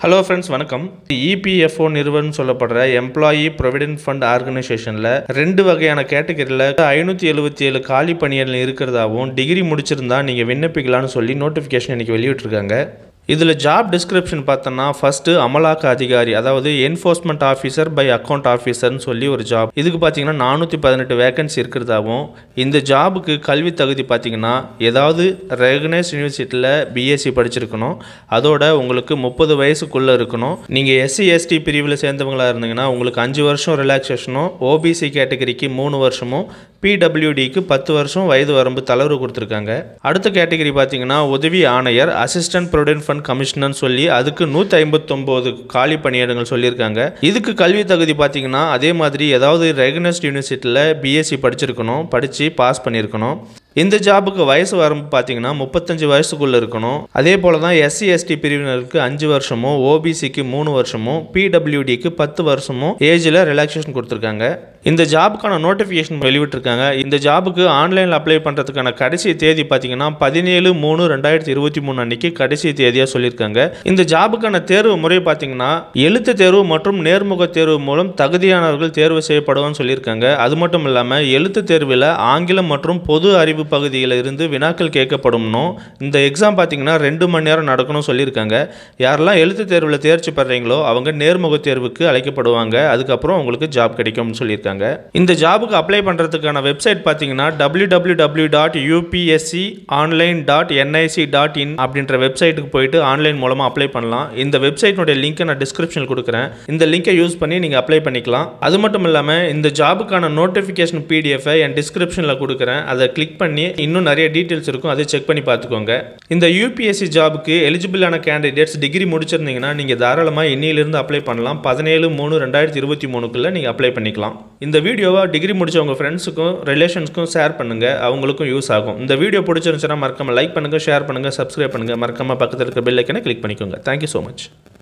hello friends வணக்கம் EPFO நிறுவனம் சொல்லப்படுற எம்ப்ளாயி ப்ரொவிடென்ட் ஃபண்ட் ஆர்கனைசேஷனில் ரெண்டு வகையான கேட்டகரியில் ஐநூற்றி எழுபத்தி ஏழு காலி பணியிடங்கள் இருக்கிறதாவும் டிகிரி முடிச்சிருந்தா நீங்கள் விண்ணப்பிக்கலாம்னு சொல்லி நோட்டிஃபிகேஷன் இன்றைக்கி வெளியிட்டிருக்காங்க இதில் ஜாப் டிஸ்கிரிப்ஷன் பார்த்தோன்னா ஃபஸ்ட்டு அமலாக்க அதிகாரி அதாவது என்ஃபோர்ஸ்மெண்ட் ஆஃபீஸர் பை அக்கௌண்ட் ஆஃபீஸர்னு சொல்லி ஒரு ஜாப் இதுக்கு பார்த்தீங்கன்னா நானூற்றி பதினெட்டு வேகன்சி இருக்கிறதாவும் இந்த ஜாபுக்கு கல்வி தகுதி பார்த்தீங்கன்னா ஏதாவது ரெகனைஸ் யூனிவர்சிட்டியில் பிஎஸ்சி படிச்சிருக்கணும் அதோட உங்களுக்கு முப்பது வயசுக்குள்ளே இருக்கணும் நீங்கள் எஸ்சி எஸ்டி பிரிவில் சேர்ந்தவங்களாக இருந்தீங்கன்னா உங்களுக்கு அஞ்சு வருஷம் ரிலாக்ஸேஷனும் ஓபிசி கேட்டகரிக்கு மூணு வருஷமும் பிடபிள்யூடிக்கு பத்து வருஷம் வயது வரம்பு தளர்வு கொடுத்துருக்காங்க அடுத்த கேட்டகரி பார்த்தீங்கன்னா உதவி ஆணையர் அசிஸ்டன்ட் ப்ரொவிடென்ட் ஃபண்ட் கமிஷனர்னு சொல்லி அதுக்கு நூற்றி ஐம்பத்தொம்போது காலி பணியிடங்கள் சொல்லியிருக்காங்க இதுக்கு கல்வி தகுதி பார்த்தீங்கன்னா அதே மாதிரி ஏதாவது ரெகனைஸ்ட் யூனிவர்சிட்டியில் பிஎஸ்சி படிச்சிருக்கணும் படித்து பாஸ் பண்ணியிருக்கணும் இந்த ஜாபுக்கு வயசு வரம்பு பார்த்தீங்கன்னா முப்பத்தஞ்சு வயசுக்குள்ளே இருக்கணும் அதே போல் தான் எஸ்சி எஸ்டி பிரிவினருக்கு அஞ்சு வருஷமும் ஓபிசிக்கு மூணு வருஷமும் பிடபிள்யூடிக்கு பத்து வருஷமும் ஏஜில் ரிலாக்ஸேஷன் கொடுத்துருக்காங்க இந்த ஜாபுக்கான நோட்டிஃபிகேஷன் வெளிவிட்டிருக்காங்க இந்த ஜாபுக்கு ஆன்லைனில் அப்ளை பண்ணுறதுக்கான கடைசி தேதி பார்த்தீங்கன்னா பதினேழு மூணு ரெண்டாயிரத்தி இருபத்தி மூணு அன்னைக்கு கடைசி தேதியாக சொல்லியிருக்காங்க இந்த ஜாபுக்கான தேர்வு முறை பார்த்தீங்கன்னா எழுத்து தேர்வு மற்றும் நேர்முக தேர்வு மூலம் தகுதியானவர்கள் தேர்வு செய்யப்படுவான்னு சொல்லியிருக்காங்க அது மட்டும் இல்லாமல் எழுத்து தேர்வில் ஆங்கிலம் மற்றும் பொது அறிவு பகுதியில் இருந்து வினாக்கள் கேட்கப்படும்னும் இந்த எக்ஸாம் பார்த்தீங்கன்னா ரெண்டு மணி நேரம் நடக்கணும்னு சொல்லியிருக்காங்க யாரெல்லாம் எழுத்து தேர்வில் தேர்ச்சி பெறீங்களோ அவங்க நேர்முக தேர்வுக்கு அழைக்கப்படுவாங்க அதுக்கப்புறம் உங்களுக்கு ஜாப் கிடைக்கும்னு சொல்லியிருக்காங்க இந்த ஜாபுக்கு அப்ளை பண்ணுறதுக்கான வெப்சைட் பார்த்தீங்கன்னா W W W dot UPSC online dot NIC dot in அப்படின்ற வெப்சைட்டுக்கு போயிட்டு ஆன்லைன் மூலமாக அப்ளை பண்ணலாம் இந்த வெப்சைட்னுடைய லிங்க்கை நான் டிஸ்கிரிப்ஷனில் கொடுக்குறேன் இந்த லிங்கை யூஸ் பண்ணி நீங்கள் அப்ளை பண்ணிக்கலாம் அது மட்டும் இல்லாமல் இந்த ஜாபுக்கான நோட்டிஃபிகேஷன் பிடிஎஃபை என் டிஸ்கிரிப்ஷனில் கொடுக்குறேன் அதை கிளிக் பண்ணி இன்னும் நிறைய டீட்டெயில்ஸ் இருக்கும் அதை செக் பண்ணி பார்த்துக்கோங்க இந்த யூபிஎஸ்சி ஜாபுக்கு எலிஜிபிளான கேண்டிடேட்ஸ் டிகிரி முடிச்சிருந்தீங்கன்னா நீங்கள் தாராளமாக இன்னிலிருந்து அப்ளை பண்ணலாம் பதினேழு மூணு ரெண்டாயிரத்தி இருபத்தி மூணுக்குள்ளே நீங்கள் அப்ளை பண்ணிக்கலாம் இந்த வீடியோவை டிகிரி முடிச்ச உங்கள் ஃப்ரெண்ட்ஸுக்கும் ரிலேஷன்ஸ்க்கும் ஷேர் பண்ணுங்கள் அவங்களுக்கும் யூஸ் ஆகும் இந்த வீடியோ பிடிச்சிருந்துச்சுன்னா மறக்காம லைக் பண்ணுங்கள் ஷேர் பண்ணுங்கள் சப்ஸ்கிரைப் பண்ணுங்கள் மறக்காம பக்கத்தில் இருக்க பெல் ஐக்கனை கிளிக் பண்ணிக்கோங்க தேங்க்யூ ஸோ மச்